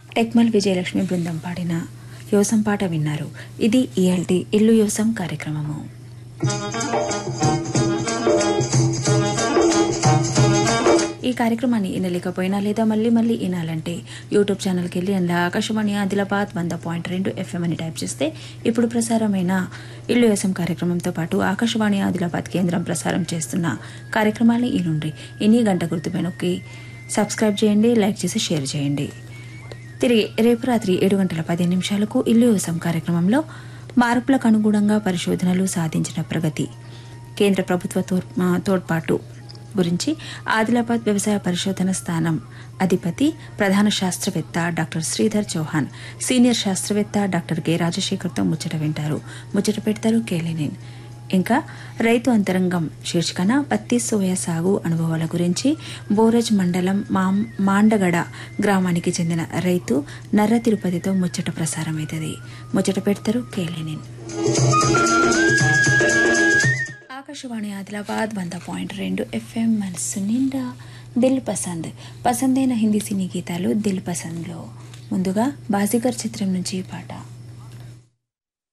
టెక్మల్ విజయలక్ష్మి బృందం పాడిన యోసం పాట విన్నారు ఇది ఈఎల్టీ ఇల్లు యోసం కార్యక్రమము ఈ కార్యక్రమాన్ని వినలేకపోయినా లేదా మళ్ళీ మళ్ళీ వినాలంటే యూట్యూబ్ ఛానల్కి వెళ్ళి అందులో ఆకాశవాణి ఆదిలాబాద్ వంద పాయింట్ రెండు ఎఫ్ఎం అని టైప్ చేస్తే ఇప్పుడు ప్రసారమైన ఇల్లు వ్యవసాయం కార్యక్రమంతో పాటు ఆకాశవాణి ఆదిలాబాద్ కేంద్రం ప్రసారం చేస్తున్న కార్యక్రమాన్ని ఈ నుండి ఇన్ని గంట గుర్తుపై నొక్కి సబ్స్క్రైబ్ చేయండి లైక్ చేసి షేర్ చేయండి తిరిగి రేపు రాత్రి ఏడు గంటల పదిహేను నిమిషాలకు ఇల్లు వ్యవసాయం కార్యక్రమంలో మార్పులకు అనుగుణంగా పరిశోధనలు సాధించిన ప్రగతి కేంద్ర ప్రభుత్వ తోడ్- ఆ, తోడ్పాటు గురించి ఆదిలాబాద్ వ్యవసాయ పరిశోధన స్థానం అధిపతి ప్రధాన శాస్త్రవేత్త డాక్టర్ శ్రీధర్ చౌహాన్ సీనియర్ శాస్త్రవేత్త డాక్టర్ కె రాజశేఖర్తో ముచ్చట వింటారు ముచ్చట పెడతారు కేలినేన్ ఇంకా రైతు అంతరంగం శీర్షికన పత్తి సోయా సాగు అనుభవాల గురించి బోరజ్ మండలం మాం- మాండగడ గ్రామానికి చెందిన రైతు నర్ర తిరుపతితో ముచ్చట ప్రసారమవుతుంది ముచ్చట పెడతారు కేలినిన్ ఆకాశవాణి ఆదిలాబాద్ వంద పాయింట్ రెండు ఎఫ్ఎం మనస్సు నిండా దిల్ పసంద్ పసందైన హిందీ సినీ గీతాలు దిల్ పసంద్లో ముందుగా బాజీగర్ చిత్రం నుంచి ఈ పాట